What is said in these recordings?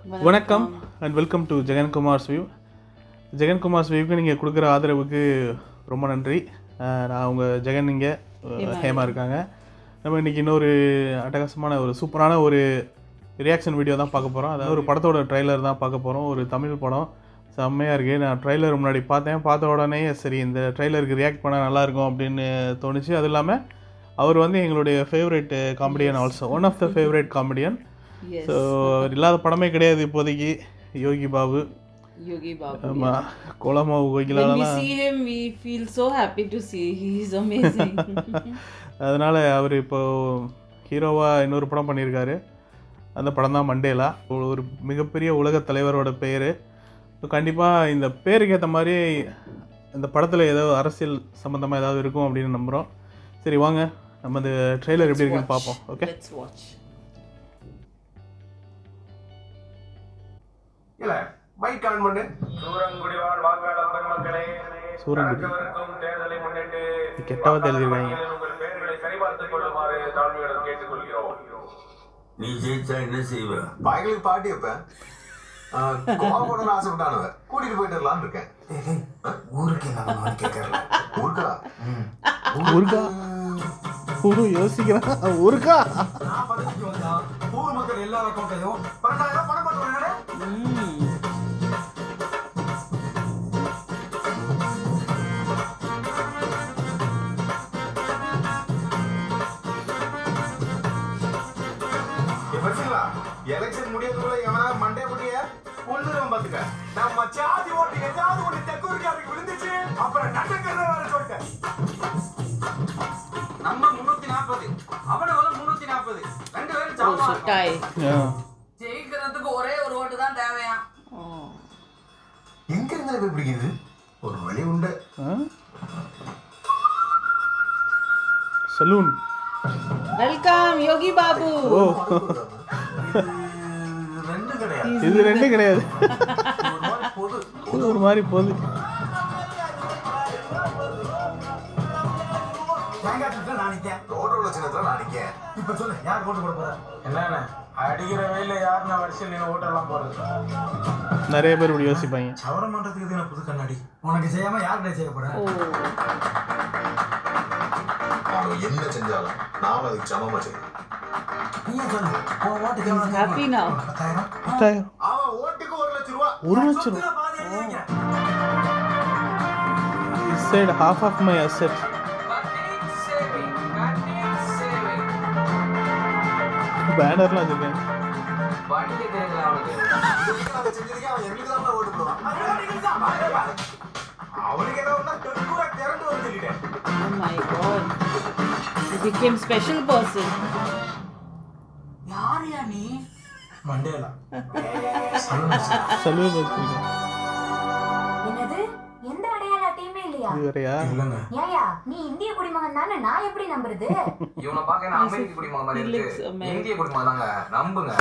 வணக்கம் and welcome to Jegankumar's view Jegankumar's வியூக்கு நீங்கள் கொடுக்குற ஆதரவுக்கு ரொம்ப நன்றி அஹ் நான் உங்கள் ஜெகன் இங்கே ஹேமா இருக்காங்க நம்ம இன்றைக்கி இன்னொரு அட்டகாசமான ஒரு சூப்பரான ஒரு ரியாக்ஷன் வீடியோ தான் பார்க்க போகிறோம் அதாவது ஒரு படத்தோட ட்ரைலர் தான் பார்க்க போகிறோம் ஒரு தமிழ் படம் செம்மையாக இருக்குது நான் ட்ரைலர் முன்னாடி பார்த்தேன் பார்த்த உடனே சரி இந்த ட்ரைலருக்கு ரியாக்ட் பண்ணால் நல்லாயிருக்கும் அப்படின்னு தோணுச்சு அது இல்லாமல் அவர் வந்து எங்களுடைய favourite comedian also one of the favourite comedian Yes. So அவர் இல்லாத படமே கிடையாது இப்போதைக்கு யோகி பாபு Yogi Babu. ஆமாம் கோலமாவு When we கோகிலாலாம் see him, we feel so happy to see. He is amazing. அதனால் அவர் இப்போ ஹீரோவாக இன்னொரு படம் பண்ணியிருக்காரு அந்த படம் தான் மண்டேலா ஒரு மிகப்பெரிய உலக தலைவரோட பேர் கண்டிப்பாக இந்த பேருக்கு ஏற்ற மாதிரி இந்த படத்தில் ஏதோ அரசியல் சம்மந்தமாக ஏதாவது இருக்கும் அப்படின்னு நம்புகிறோம் சரி வாங்க நம்ம இந்த ட்ரெய்லர் எப்படி இருக்குன்னு பார்ப்போம் ஓகே Let's watch. இல்ல மைக் ஆன் பண்ணு சூரங்குடிவாழ் வாக்காளர் பெருமக்களே சூரங்குடி. நடக்கவிருக்கும் தேர்தலை முன்னிட்டு கெட்டவத்தை எழுதிருக்காங்க. வாக்காளர் உங்கள் பெயர்களை சரிபார்த்துக் கொள்ளுமாறு தாழ்மையுடன் கேட்டுக்கொள்கிறோம் நீ ஜெயிச்சா என்ன செய்வ பயங்களுக்கு பாட்டி வைப்பேன் கோவப்படணும்னு ஆசைப்பட்டானவ கூட்டிட்டு போயிட்டு வரலான்னு இருக்கேன் ஊருக்கு என்ன கேட்கறல ஊருக்கா ஊருக்கா ஊரு யோசிக்கிறான் ஊருக்கா நான் பதவிக்கு வந்தா ஊர் மக்கள் எல்லா அக்கௌண்ட்டையும் பன்னெண்டாயிரம் பணம் பண்ணுவாங்க Mm. எப்படிங்களா எலெக்ஷன் முடியறதுக்குள்ள எவனா மண்டே முடிய கொண்டுருவன் பாத்துக்க நம்ம சாதி ஓட்டு ஏதாவது ஒண்ணு தெக்கூருக்காருக்கு விழுந்துச்சு அப்புறம் நடக்கிறத வர சொல்லிட்டேன் நம்ம முன்னூத்தி நாற்பது அவனவள முன்னூத்தி நாற்பது ரெண்டு பேரும் Oh, so சமமா tie. ஜெயிக்கிறதுக்கு ஒரே ஒரு ஓட்டு தான் தேவையா Oh. எங்க இருந்தா போய் பிடிக்குது ஒரு வழி உண்டு சலூன் Welcome, Yogi Babu. ஓ இது ரெண்டு கிடையாது இது ரெண்டும் கிடையாது ஒரு மாதிரி பொது இது ஒரு மாதிரி போகுது தேங்காய் சுற்ற நான் நிக்கேன் ரோடோட சின்னத்துல நான் நிக்கேன் இப்ப சொல்லு யார் ஓட்டு போட போற என்னண்ணே அடிக்கிற வெயில யாருன்னா வரிசையில் நீங்க ஓட்டெல்லாம் போறது நிறைய பேர் இப்படி யோசிப்பாங்க சவரம் பண்றதுக்கு இது என்ன புது கண்ணாடி உனக்கு செய்யாம யார்கிட்ட செய்ய போற Oh. அவன் என்ன செஞ்சாலும் நாம அதுக்கு சமமா செய்யணும் நீயே சொல்லு உன் ஓட்டுக்கு He's happy now. பத்தாயிரம் பத்தாயிரம் அவன் ஓட்டுக்கு ஒரு லட்சம் ரூபா ஒரு லட்சம் சொத்துல பாதி எழுதி வைக்கிறேன் side half of my asset பேனர்லாம் வச்சிருக்கேன் அதை செஞ்சதுக்கு அவன் எங்களுக்கு தான் ஓட்டு போடுவான் அவனுக்கு என்ன ஒண்ணா தெருக்கூட திரண்டு வந்து சொல்லிட்டேன் Oh my god. He became special person. யாரையா நீ மண்டேலா சலூன் வச்சிருக்கேன் என்னது எந்த அடையாள அட்டையுமே இல்லையா இது வேறையா இல்லங்க ஏயா நீ இந்திய குடிமகன் தானே நான் எப்படி நம்புறது இவனை பார்க்க என்ன அமெரிக்க குடிமகன் மாதிரி He looks இருக்கு American. இந்திய குடிமகன் தாங்க நம்புங்க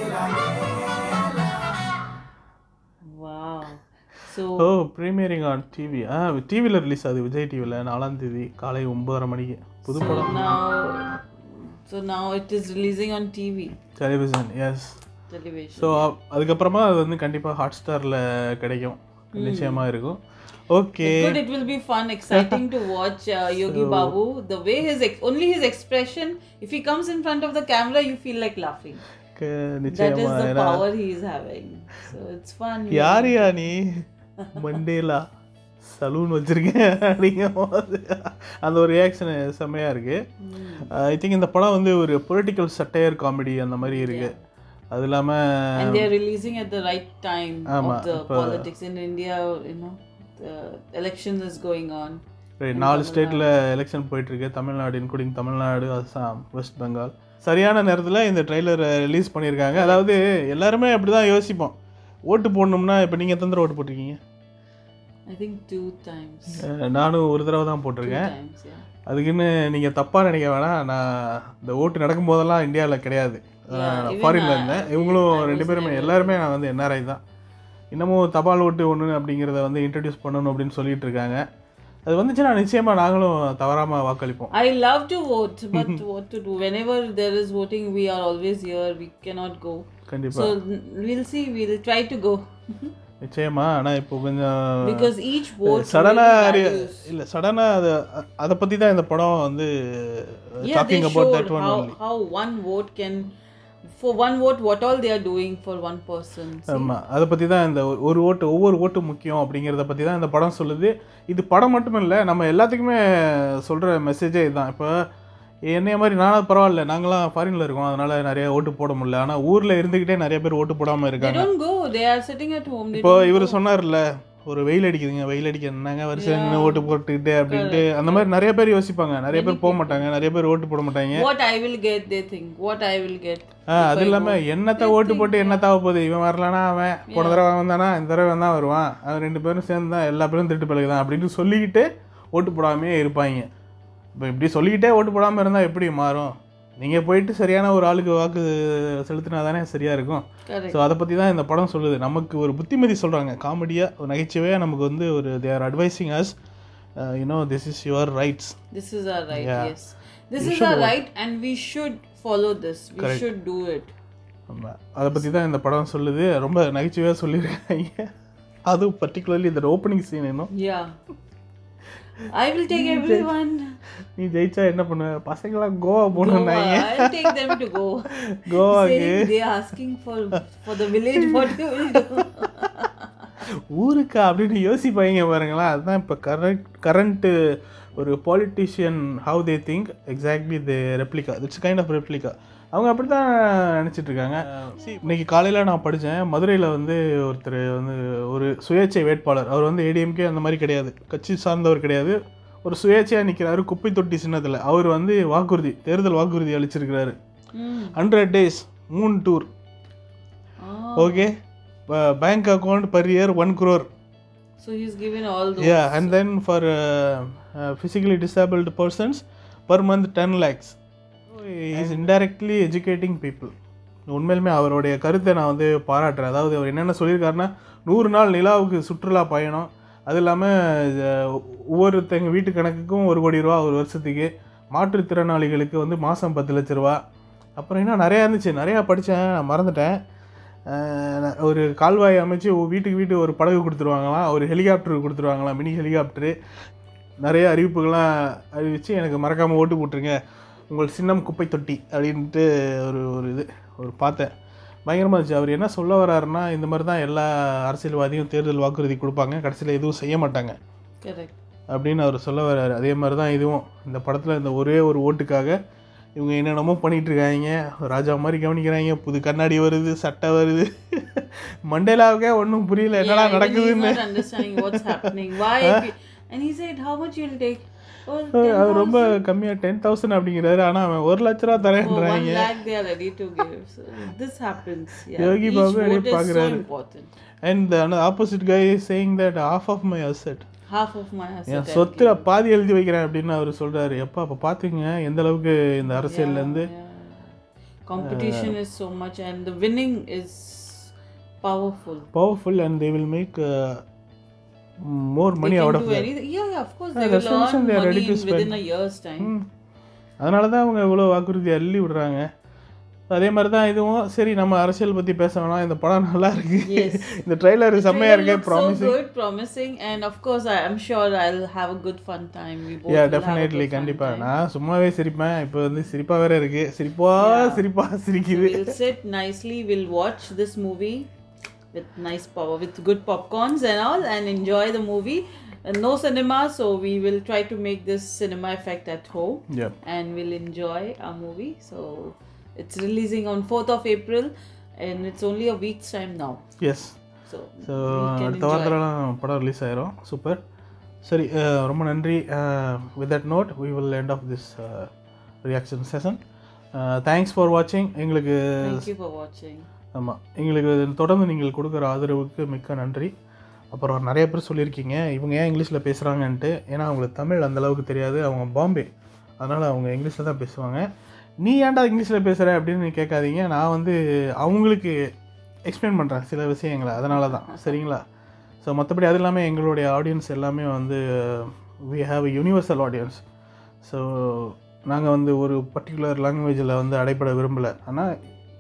Wow. So, oh premiering on TV ஆ டிவியில் ரிலீஸ் ஆகுது விஜய் டிவியில் நாலாம் தேதி காலை ஒன்பதரை மணிக்கு புது so படம் now, so now it is releasing on TV, television yes television. So அதுக்கப்புறமா அது வந்து கண்டிப்பாக ஹாட் ஸ்டாரில் கிடைக்கும் நிச்சயமாக இருக்கும் okay Good, it will be fun, exciting to watch uh, Yogi Babu. The way his ex- only his expression, if he comes in front of the camera, you feel like laughing. That is நிச்சயமா the ஏன்னா power he is having. So it's fun. யார் யா நீ Mandela salon வச்சிருக்கேன் அப்படிங்கும் போது அந்த ஒரு reaction செம்மையாக இருக்குது ஐ திங்க் இந்த படம் வந்து ஒரு பொலிட்டிக்கல் சட்டையர் காமெடி அந்த மாதிரி இருக்குது அது And இல்லாமல் they're releasing at the right time ஆமா, of the இப்ப- politics in India. You know, the elections is going on. நாலு ஸ்டேட்டில் எலெக்ஷன் போயிட்டுருக்கு தமிழ்நாடு இன்க்ளூடிங் தமிழ்நாடு அஸ்ஸாம் வெஸ்ட் பெங்கால் சரியான நேரத்தில் இந்த ட்ரெய்லரை ரிலீஸ் பண்ணியிருக்காங்க அதாவது எல்லாருமே அப்படி தான் யோசிப்போம் ஓட்டு போடணும்னா இப்போ நீங்கள் எத்தனை தடவை ஓட்டு போட்டிருக்கீங்க I think two times. அஹ் நானும் ஒரு தடவை தான் Two போட்டிருக்கேன் times, yeah. அதுக்குன்னு நீங்கள் தப்பாக நினைக்க வேணாம் நான் இந்த ஓட்டு நடக்கும்போதெல்லாம் இந்தியாவில் கிடையாது Yeah, even ஃபாரினில் I- இருந்தேன் இவங்களும் I ரெண்டு was பேருமே there. எல்லாருமே நான் வந்து என்ஆர்ஐ தான் இன்னமும் தபால் ஓட்டு ஒன்று அப்படிங்கிறத வந்து இன்ட்ரடியூஸ் பண்ணணும் அப்படின்னு சொல்லிட்டு இருக்காங்க அது வந்துச்சுன்னா நிச்சயமாக நாங்களும் தவறாமல் வாக்களிப்போம் I love to vote, but what to do? Whenever there is voting, we are always here. We cannot go. கண்டிப்பா So we'll see. We'll try to go நிச்சயமா ஆனா இப்போ கொஞ்சம் because each vote சடனா really values. இல்ல சடனா அதை அதை பத்தி தான் இந்த படம் வந்து Yeah, they talking about showed that one how only how one vote can, for one vote, what all they are doing for one person. See? ஆமா அதை பத்தி தான் இந்த ஒரு- ஒரு ஓட்டு ஒவ்வொரு ஓட்டு முக்கியம் அப்படிங்கிறத பத்தி தான் இந்த படம் சொல்லுது இது படம் மட்டும் இல்லை நம்ம எல்லாத்துக்குமே சொல்ற மெசேஜே இதுதான் இப்போ என்னைய மாதிரி நானும் பரவாயில்ல நாங்களாம் ஃபாரின்ல இருக்கோம் அதனால நிறைய ஓட்டு போட முடியல ஆனா ஊர்ல இருந்துகிட்டே நிறைய பேர் ஓட்டு போடாம They இருக்காங்க don't go. They are sitting at home. They இப்போ don't இவர் go. சொன்னார்ல ஒரு வெயில் அடிக்குதுங்க வெயில் அடிக்க என்னங்க வரிசையில் நின்று ஓட்டு போட்டுக்கிட்டு அப்படின்ட்டு அந்த மாதிரி நிறைய பேர் யோசிப்பாங்க நிறைய பேர் போக மாட்டாங்க நிறைய பேர் ஓட்டு போட மாட்டாங்க What I will get, they think. What I will get. ஆ, அது இல்லாம என்னத்த ஓட்டு போட்டு என்னத்தாக போகுது இவன் வரலனா அவன் போன தடவை அவன் தானா இந்த தடவை தான் வருவான் அவன் ரெண்டு பேரும் சேர்ந்து தான் எல்லா பேரும் திருட்டு பழகுதான் அப்படின்னு சொல்லிக்கிட்டு ஓட்டு போடாமே இருப்பாங்க இப்போ இப்படி சொல்லிக்கிட்டே ஓட்டு போடாமல் இருந்தால் எப்படி மாறும் நீங்கள் போயிட்டு சரியான ஒரு ஆளுக்கு வாக்கு செலுத்தினா தானே சரியாக இருக்கும் Correct. ஸோ அதை பற்றி தான் இந்த படம் சொல்லுது நமக்கு ஒரு புத்திமதி சொல்கிறாங்க காமெடியாக ஒரு நகைச்சுவையாக நமக்கு வந்து ஒரு they are advising as you know this is your rights This is our right. Yeah. Yes. This You is should our vote. right, and we should follow this. We Correct. should do it. ஆமாம் அதை பற்றி தான் இந்த படம் சொல்லுது ரொம்ப நகைச்சுவையாக சொல்லியிருக்காங்க அதுவும் பர்டிகுலர்லி இந்த ஓப்பனிங் சீன் இன்னும் Yeah. I will take everyone. நீ ஜெயிச்சா என்ன பண்ணுவ பசங்களாம் Goa Goa. போகணுன்னாங்க I'll take them to go. கோவாக்கு Saying they are asking for for the village. What you will do? ஊருக்கா அப்படின்னு யோசிப்பாங்க பாருங்களேன் அதுதான் இப்போ கரண்ட் கரண்ட்டு ஒரு politician how they think exactly they replica it's kind of replica அவங்க அப்படி தான் நினச்சிட்டு இருக்காங்க See, இன்னைக்கு காலையில் நான் படித்தேன் மதுரையில் வந்து ஒருத்தர் வந்து ஒரு சுயேட்சை வேட்பாளர் அவர் வந்து ஏடிஎம்கே அந்த மாதிரி கிடையாது கட்சி சார்ந்தவர் கிடையாது ஒரு சுயேட்சையாக நிற்கிறாரு குப்பை தொட்டி சின்னத்தில் அவர் வந்து வாக்குறுதி தேர்தல் வாக்குறுதி அளிச்சிருக்கிறாரு Mm. Hundred days moon tour Oh. Okay bank account per year one crore So he's given all those. yeah and then for uh, uh, physically disabled persons per month 10 lakhs so he is indirectly educating people உண்மையிலுமே அவருடைய கருத்தை நான் வந்து பாராட்டுறேன் அதாவது அவர் என்னென்ன சொல்லியிருக்காருன்னா நூறு நாள் நிலாவுக்கு சுற்றுலா பயணம் அது இல்லாமல் ஒவ்வொருத்தங்க வீட்டு கணக்குக்கும் ஒரு கோடி ரூபா ஒரு வருஷத்துக்கு மாற்றுத்திறனாளிகளுக்கு வந்து மாதம் பத்து லட்ச ரூபா அப்புறம் இன்னும் நிறையா இருந்துச்சு நிறையா படித்தேன் நான் மறந்துட்டேன் அஹ் ஒரு கால்வாய் அமைச்சு ஒ- வீட்டுக்கு வீட்டு ஒரு படகு கொடுத்துருவாங்களாம் ஒரு ஹெலிகாப்டர் கொடுத்துருவாங்களாம் மினி ஹெலிகாப்டரு நிறைய அறிவிப்புகள்லாம் அறிவித்து எனக்கு மறக்காமல் ஓட்டு போட்டுருங்க உங்கள் சின்னம் குப்பை தொட்டி அப்படின்ட்டு ஒரு ஒரு இது ஒரு பார்த்தேன் பயங்கரமாக இருந்துச்சு அவர் என்ன சொல்ல வர்றாருன்னா இந்த மாதிரி தான் எல்லா அரசியல்வாதியும் தேர்தல் வாக்குறுதி கொடுப்பாங்க கடைசியில் எதுவும் செய்ய மாட்டாங்க Correct. அப்படின்னு அவர் சொல்ல வர்றாரு அதே மாதிரி தான் இதுவும் இந்த படத்தில் இந்த ஒரே ஒரு ஓட்டுக்காக இவங்க என்னென்னமோ பண்ணிட்டு இருக்காங்க ராஜா மாதிரி கவனிக்கிறாங்க புது கண்ணாடி வருது சட்டை வருது மண்டேலாவுக்கே ஒன்றும் புரியல என்னடா Yeah, even he's நடக்குதுன்னு not understanding what's happening. Why? pe- And he said, "How much you'll take?" Oh, அது ரொம்ப 10,000. கம்மியாக டென் தௌசண்ட் அப்படிங்கிறாரு ஆனால் அவன் ஒரு லட்ச ரூபா For one தரேன்றாங்க lakh, they are ready to give. So this happens. Yeah. Yogi Each Babu vote really is so பார்க்குறாரு. important. அண்ட் அந்த opposite guy saying that of of my asset Half of my asset. என் I'll சொத்துல give. பாதி எழுதி வைக்கிறேன் அப்படின்னு அவர் சொல்றாரு எப்பா அப்போ பார்த்துங்க எந்த அளவுக்கு இந்த அரசியல்லேருந்து Yeah. Competition is so much, and the winning is powerful. Powerful and they will make more They money can out do of anything. Yeah, yeah, of course, Yeah, they that's will the earn reason they are money ready to in within spend. a year's time. அதனால தான் அவங்க இவ்வளோ வாக்குறுதி அள்ளி விடுறாங்க அதே மாதிரி தான் இதுவும் சரி நம்ம அரசியல் பற்றி பேச வேணாம் இந்த படம் நல்லா இருக்கு Yes. இந்த ட்ரைலர் செம்மையாக Trailer இருக்கு looks so promising good, promising, and of course, I am sure I'll have a good fun time. We both yeah will have a definitely good fun கண்டிப்பாக time. நான் சும்மாவே சிரிப்பேன் இப்போ வந்து சிரிப்பாக வேற இருக்கு சிரிப்பா Yeah. சிரிப்பா So சிரிக்குது we'll sit nicely. We'll watch this movie with nice power, with good popcorns and all, and enjoy the movie. Uh, no cinema, so we will try to make this cinema effect at home, Yeah. and we'll enjoy our movie. So it's releasing on fourth of April, and it's only a week's time now. Yes So, so we can அடுத்த enjoy. வாரத்துலலாம் படம் release ஆயிரும் super சரி அஹ், ரொம்ப நன்றி with that note we will end of this reaction session thanks for வாட்சிங் எங்களுக்கு Thank you for watching. ஆமாம் எங்களுக்கு தொடர்ந்து நீங்கள் கொடுக்குற ஆதரவுக்கு மிக்க நன்றி அப்புறம் நிறைய பேர் சொல்லியிருக்கீங்க இவங்க ஏன் இங்கிலீஷில் பேசுகிறாங்கன்ட்டு ஏன்னா அவங்களுக்கு தமிழ் அந்த அளவுக்கு தெரியாது அவங்க பாம்பே அதனால் அவங்க இங்கிலீஷில் தான் பேசுவாங்க நீ ஏன்டா இங்கிலீஷில் பேசுகிற அப்படின்னு நீ கேட்காதீங்க நான் வந்து அவங்களுக்கு எக்ஸ்பிளைன் பண்ணுறேன் சில விஷயங்களை அதனால தான் சரிங்களா ஸோ மற்றபடி அது இல்லாமல் எங்களுடைய ஆடியன்ஸ் எல்லாமே வந்து we have a universal audience so நாங்கள் வந்து ஒரு பர்டிகுலர் லாங்குவேஜில் வந்து அடைப்பட விரும்பலை ஆனால்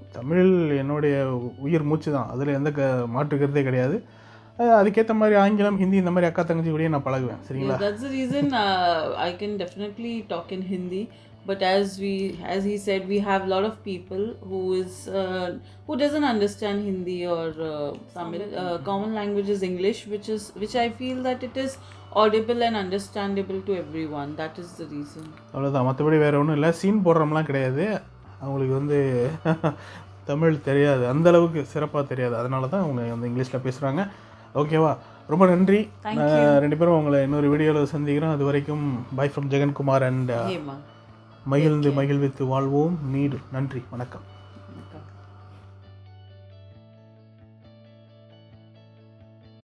தமிழ் என்னுடைய உயிர் மூச்சு தான் அதில் எந்த க மாற்றுக்கிறதே கிடையாது அஹ் அதுக்கேற்ற மாதிரி ஆங்கிலம் ஹிந்தி இந்த மாதிரி அக்கா தங்கச்சி கூடயே நான் பழகுவேன் சரிங்களா Yeah, that's the reason uh, I can definitely talk in Hindi. But as we, as he said, we have a lot of people who is uh, who doesn't understand Hindi or uh, Tamil. Uh, common language is English, which is which I feel that it is audible and understandable to everyone. That is the reason. அவ்வளோதான் மற்றபடி வேறு ஒன்றும் இல்லை scene போடுறோம்லாம் கிடையாது அவங்களுக்கு வந்து தமிழ் தெரியாது அந்த அளவுக்கு சிறப்பாக தெரியாது அதனால தான் அவங்க வந்து இங்கிலீஷில் பேசுகிறாங்க ஓகேவா ரொம்ப நன்றி Thank நான் ரெண்டு பேரும் உங்களை இன்னொரு வீடியோவில் சந்திக்கிறோம் அது வரைக்கும் bye from Jegankumar and Hema. மகிழ்ந்து மகிழ்வித்து வாழ்வோம் நீடு நன்றி வணக்கம்